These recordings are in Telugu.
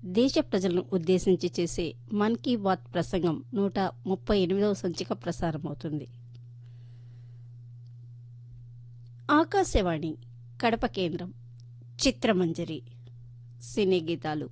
దేశ ప్రజలను ఉద్దేశించి చేసే మన్ కీ బాత్ ప్రసంగం నూట ముప్పై ఎనిమిదవ సంచిక ప్రసారమవుతుంది ఆకాశవాణి కడప కేంద్రం చిత్రమంజరి సినీ గీతాలు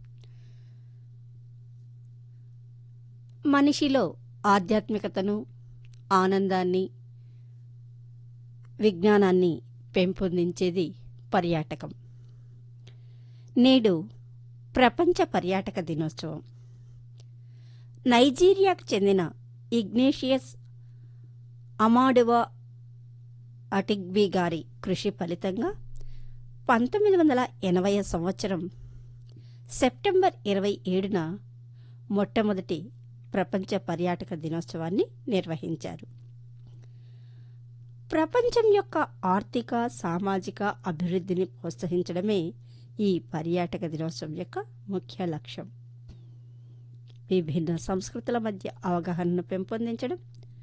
మనిషిలో ఆధ్యాత్మికతను ఆనందాన్ని విజ్ఞానాన్ని పెంపొందించేది పర్యాటకం నేడు ప్రపంచ పర్యాటక దినోత్సవం నైజీరియాకు చెందిన ఇగ్నేషియస్ అమాడువా అటిగ్బీ గారి కృషి ఫలితంగా పంతొమ్మిది వందల ఎనభై సంవత్సరం సెప్టెంబర్ ఇరవై ఏడున మొట్టమొదటి ప్రపంచ పర్యాటక దినోత్సవాన్ని నిర్వహించారు ప్రపంచం యొక్క ఆర్థిక సామాజిక అభివృద్ధిని ప్రోత్సహించడమే ఈ పర్యాటక దినోత్సవం యొక్క ముఖ్య లక్ష్యం విభిన్న సంస్కృతుల మధ్య అవగాహనను పెంపొందించడం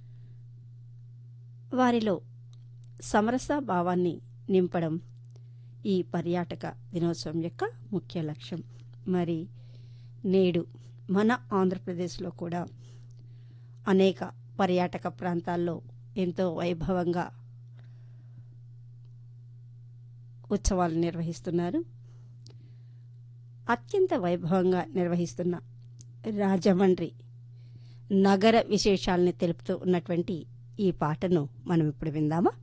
వారిలో సమరస భావాన్ని నింపడం ఈ పర్యాటక దినోత్సవం యొక్క ముఖ్య లక్ష్యం మరి నేడు మన ఆంధ్రప్రదేశ్లో కూడా అనేక పర్యాటక ప్రాంతాల్లో ఎంతో వైభవంగా ఉత్సవాలు నిర్వహిస్తున్నారు అత్యంత వైభవంగా నిర్వహిస్తున్న రాజమండ్రి నగర విశేషాలని తెలుపుతూ ఉన్నటువంటి ఈ పాటను మనం ఇప్పుడు విందామా